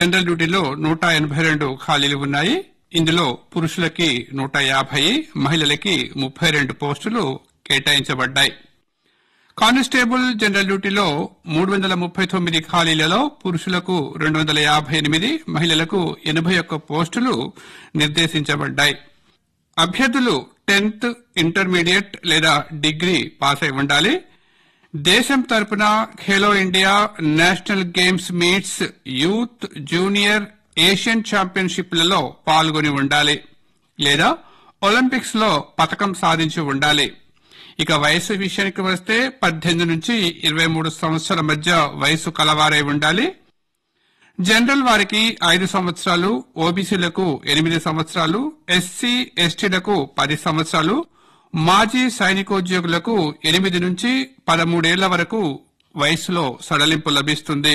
general డ్యూటీలో నూట ఎనభై రెండు ఖాళీలు ఉన్నాయి ఇందులో పురుషులకి నూట యాభై మహిళలకి ముప్పై రెండు పోస్టులు కేటాయించబడ్డాయి కానిస్టేబుల్ జనరల్ డ్యూటీలో మూడు వందల ముప్పై తొమ్మిది ఖాళీలలో పురుషులకు రెండు వందల యాభై ఎనిమిది మహిళలకు ఎనభై ఒక్క పోస్టులు నిర్దేశించబడ్డాయి అభ్యర్థులు టెన్త్ ఇంటర్మీడియట్ లేదా డిగ్రీ పాస్ అయి ఉండాలి దేశం తరపున Khelo India national games meets youth junior Asian ఛాంపియన్షిప్లలో పాల్గొని ఉండాలి లేదా ఒలింపిక్స్ లో పథకం సాధించి ఉండాలి ఇక వయసు విషయానికి వస్తే పద్దెనిమిది నుంచి ఇరవై మూడు సంవత్సరాల మధ్య వయసు కలవారై ఉండాలి జనరల్ వారికి ఐదు సంవత్సరాలు ఓబీసీలకు ఎనిమిది సంవత్సరాలు ఎస్సీ ఎస్టీలకు పది సంవత్సరాలు మాజీ సైనికోద్యోగులకు ఎనిమిది నుంచి పదమూడేళ్ల వరకు వయసులో సడలింపు లభిస్తుంది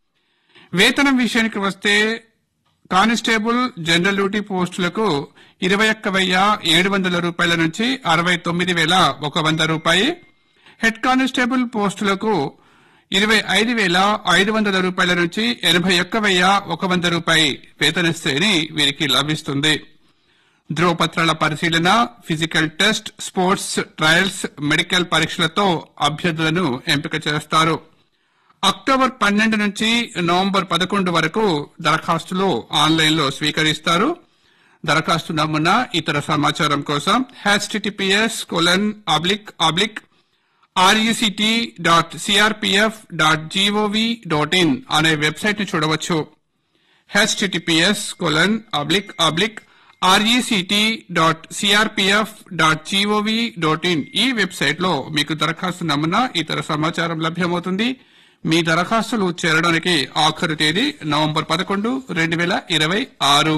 వేతనం విషయానికి వస్తే కానిస్టేబుల్ జనరల్ డ్యూటీ పోస్టులకు ఇరవై ఒక్క వెయ్యి ఏడు వందల రూపాయల నుంచి అరవై తొమ్మిది వేల ఒక వంద రూపాయి హెడ్ కానిస్టేబుల్ పోస్టులకు ఇరవై ఐదు వేల ఐదు వందల రూపాయల నుంచి ఎనభై ఒక్క వెయ్యి ఒక వంద రూపాయి వేతన శ్రేణి వీరికి లభిస్తుంది ధ్రువపత్రాల పరిశీలన physical test sports trials medical పరీక్షలతో అభ్యర్థులను ఎంపిక చేస్తారు అక్టోబర్ పన్నెండు నుంచి నవంబర్ పదకొండు వరకు దరఖాస్తులు ఆన్లైన్ లో స్వీకరిస్తారు దరఖాస్తు నమూనా ఇతర సమాచారం కోసం HTTPS colon oblique oblique RECT dot CRPF dot GOV dot in అనే వెబ్సైట్ ని చూడవచ్చు HTTPS colon oblique oblique RECT dot CRPF dot GOV dot in ఈ వెబ్సైట్ లో మీకు దరఖాస్తు నమూనా ఇతర సమాచారం లభ్యమవుతుంది మీ దరఖాస్తులు చేరడానికి ఆఖరు తేదీ నవంబర్ పదకొండు రెండు వేల ఇరవై ఆరు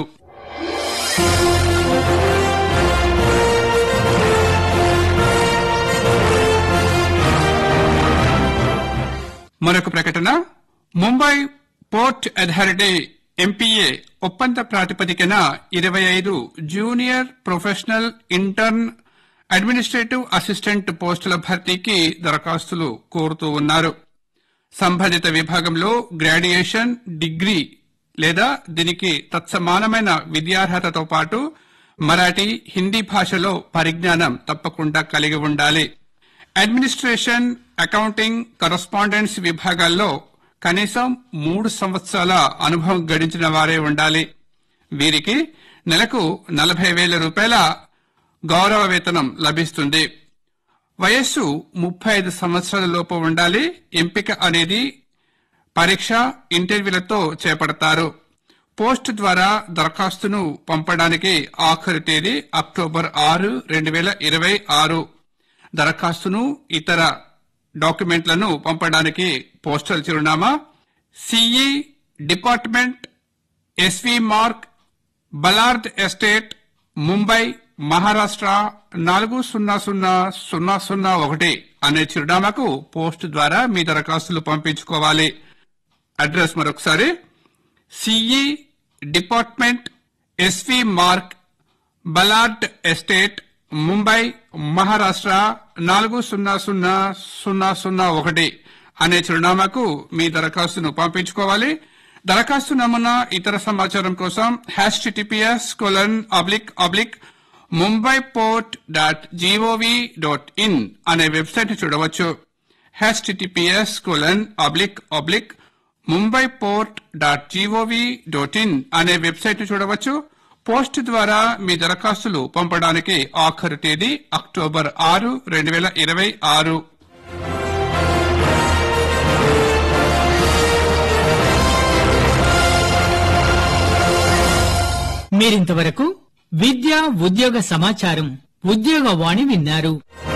మరొక ప్రకటన ముంబై పోర్ట్ అథారిటీ ఎంపీఏ ఒప్పంద ప్రాతిపదికన ఇరవై ఐదు junior professional intern administrative assistant పోస్టుల భర్తీకి దరఖాస్తులు కోరుతూ ఉన్నారు సంబంధిత విభాగంలో గ్రాడ్యుయేషన్ డిగ్రీ లేదా దీనికి తత్సమానమైన విద్యార్హతతో పాటు మరాఠీ హిందీ భాషలో పరిజ్ఞానం తప్పకుండా కలిగి ఉండాలి అడ్మినిస్ట్రేషన్ అకౌంటింగ్ కరస్పాండెన్స్ విభాగాల్లో కనీసం మూడు సంవత్సరాల అనుభవం గడించిన వారే ఉండాలి వీరికి నెలకు నలభై వేల రూపాయల గౌరవ వేతనం లభిస్తుంది వయస్సు ముప్పై ఐదు సంవత్సరాల లోపు ఉండాలి ఎంపిక అనేది పరీక్ష ఇంటర్వ్యూలతో చేపడతారు పోస్ట్ ద్వారా దరఖాస్తును పంపడానికి ఆఖరి తేదీ అక్టోబర్ ఆరు రెండు వేల ఇరవై ఆరు దరఖాస్తును ఇతర డాక్యుమెంట్లను పంపడానికి పోస్టల్ చిరునామా CE department SV Marg Ballard Estate Mumbai Maharashtra నాలుగు సున్నా సున్నా సున్నా సున్నా ఒకటి అనే చిరునామాకు పోస్ట్ ద్వారా మీ దరఖాస్తులు పంపించుకోవాలి అడ్రస్ మరొకసారి CE department SV Marg Ballard Estate Mumbai Maharashtra నాలుగు సున్నా సున్నా సున్నా సున్నా ఒకటి అనే చిరునామాకు మీ దరఖాస్తును పంపించుకోవాలి దరఖాస్తు నమూనా ఇతర సమాచారం కోసం HTTPS colon oblique oblique Mumbai port dot GOV dot in అనే వెబ్సైట్ చూడవచ్చు HTTPS colon oblique oblique Mumbai port dot GOV dot in అనే వెబ్సైట్ చూడవచ్చు పోస్ట్ ద్వారా మీ దరఖాస్తులు పంపడానికి ఆఖరు తేదీ అక్టోబర్ ఆరు రెండు వేల ఇరవై ఆరు మీరింతవరకు విద్య ఉద్యోగ సమాచారం ఉద్యోగ వాణి విన్నారు